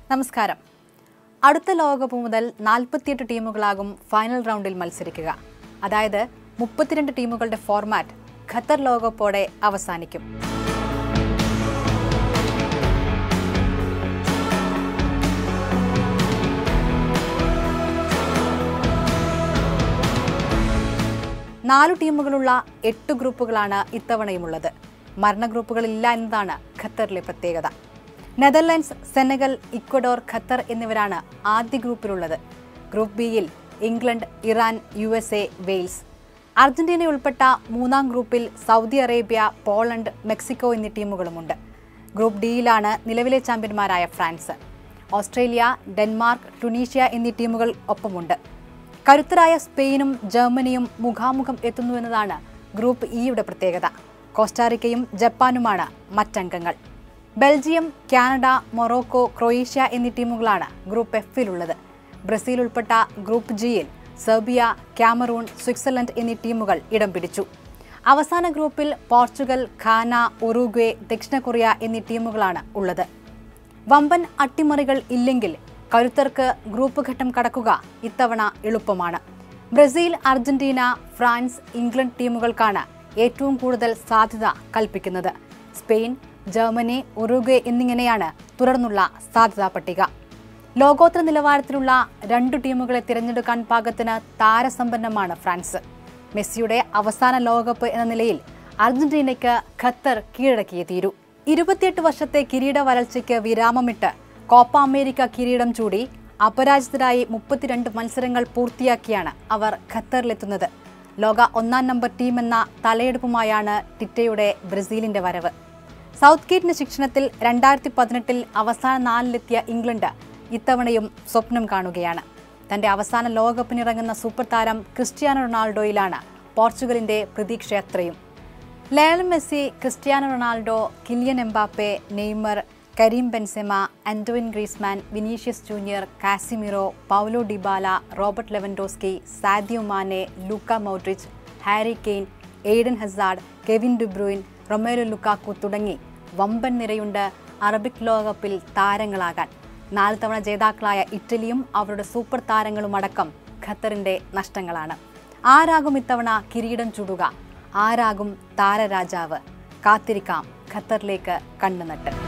നമസ്കാരം അടുത്ത ലോകകപ്പ് മുതൽ നാൽപ്പത്തിയെട്ട് ടീമുകളാകും ഫൈനൽ റൗണ്ടിൽ മത്സരിക്കുക അതായത് മുപ്പത്തിരണ്ട് ടീമുകളുടെ ഫോർമാറ്റ് ഖത്തർ ലോകകപ്പോടെ അവസാനിക്കും നാലു ടീമുകളുള്ള എട്ട് ഗ്രൂപ്പുകളാണ് ഇത്തവണയുമുള്ളത് മരണ ഗ്രൂപ്പുകളില്ല എന്നതാണ് ഖത്തറിലെ പ്രത്യേകത നെതർലൻഡ്സ് സെനഗൽ ഇക്വഡോർ ഖത്തർ എന്നിവരാണ് ആദ്യ ഗ്രൂപ്പിലുള്ളത് ഗ്രൂപ്പ് ബിയിൽ England Iran U S A Wales Argentina ഉൾപ്പെട്ട മൂന്നാം ഗ്രൂപ്പിൽ സൗദി അറേബ്യ പോളണ്ട് മെക്സിക്കോ എന്നീ ടീമുകളുമുണ്ട് ഗ്രൂപ്പ് ഡിയിലാണ് നിലവിലെ ചാമ്പ്യന്മാരായ ഫ്രാൻസ് ഓസ്ട്രേലിയ ഡെൻമാർക്ക് ടുണീഷ്യ എന്നീ ടീമുകൾ ഒപ്പമുണ്ട് കരുത്തരായ സ്പെയിനും ജർമ്മനിയും മുഖാമുഖം എത്തുന്നുവെന്നതാണ് ഗ്രൂപ്പ് ഇയുടെ പ്രത്യേകത കോസ്റ്റാറിക്കയും ജപ്പാനുമാണ് മറ്റംഗങ്ങൾ ബെൽജിയം കാനഡ മൊറോക്കോ ക്രൊയേഷ്യ എന്നീ ടീമുകളാണ് ഗ്രൂപ്പ് എഫിലുള്ളത് ബ്രസീൽ ഉൾപ്പെട്ട ഗ്രൂപ്പ് ജിയിൽ സെർബിയ ക്യാമറൂൺ സ്വിറ്റ്സർലൻഡ് എന്നീ ടീമുകൾ ഇടം പിടിച്ചു അവസാന ഗ്രൂപ്പിൽ പോർച്ചുഗൽ ഖാന ഉറുഗ്വേ ദക്ഷിണ കൊറിയ എന്നീ ടീമുകളാണ് ഉള്ളത് വമ്പൻ അട്ടിമറികൾ ഇല്ലെങ്കിൽ കരുത്തർക്ക് ഗ്രൂപ്പ് ഘട്ടം കടക്കുക ഇത്തവണ എളുപ്പമാണ് ബ്രസീൽ അർജന്റീന ഫ്രാൻസ് ഇംഗ്ലണ്ട് ടീമുകൾക്കാണ് ഏറ്റവും കൂടുതൽ സാധ്യത കൽപ്പിക്കുന്നത് സ്പെയിൻ ജർമ്മനി ഉറുഗ്വേ എന്നിങ്ങനെയാണ് തുടർന്നുള്ള സാധ്യതാ പട്ടിക ലോകോത്തര നിലവാരത്തിലുള്ള രണ്ടു ടീമുകളെ തിരഞ്ഞെടുക്കാൻ പാകത്തിന് താരസമ്പന്നമാണ് ഫ്രാൻസ് മെസ്സിയുടെ അവസാന ലോകകപ്പ് എന്ന നിലയിൽ അർജന്റീനയ്ക്ക് ഖത്തർ കീഴടക്കിയേ തീരൂ ഇരുപത്തിയെട്ട് വർഷത്തെ കിരീട വരൾച്ചയ്ക്ക് വിരാമമിട്ട് കോപ്പ അമേരിക്ക കിരീടം ചൂടി അപരാജിതരായി മുപ്പത്തിരണ്ട് മത്സരങ്ങൾ പൂർത്തിയാക്കിയാണ് അവർ ഖത്തറിലെത്തുന്നത് ലോക ഒന്നാം നമ്പർ ടീം എന്ന തലയെടുപ്പുമായാണ് ടിറ്റയുടെ ബ്രസീലിന്റെ വരവ് സൗത്ത് ഗേറ്റിന്റെ ശിക്ഷണത്തിൽ രണ്ടായിരത്തി പതിനെട്ടിൽ അവസാന നാലിലെത്തിയ ഇംഗ്ലണ്ട് ഇത്തവണയും സ്വപ്നം കാണുകയാണ് തന്റെ അവസാന ലോകകപ്പിനിറങ്ങുന്ന സൂപ്പർ താരം ക്രിസ്ത്യാനോ റൊണാൾഡോയിലാണ് പോർച്ചുഗലിന്റെ പ്രതീക്ഷയത്രയും Lionel Messi Cristiano Ronaldo Kylian Mbappe Neymar Karim Benzema Antoine Griezmann Vinicius Junior Casemiro Paulo Dybala Robert Lewandowski Sadio Mane Luka Modric Harry Kane Eden Hazard Kevin De Bruyne Romelu Lukaku തുടങ്ങി വമ്പൻ നിരയുണ്ട് Arabic ലോകകപ്പിൽ താരങ്ങളാകാൻ നാല് തവണ ജേതാക്കളായ ഇറ്റലിയും അവരുടെ super താരങ്ങളുമടക്കം ഖത്തറിന്റെ നഷ്ടങ്ങളാണ് ആരാകും ഇത്തവണ കിരീടം ചുടുക ആരാകും താരരാജാവ് കാത്തിരിക്കാം ഖത്തറിലേക്ക് കണ്ണുനട്ട്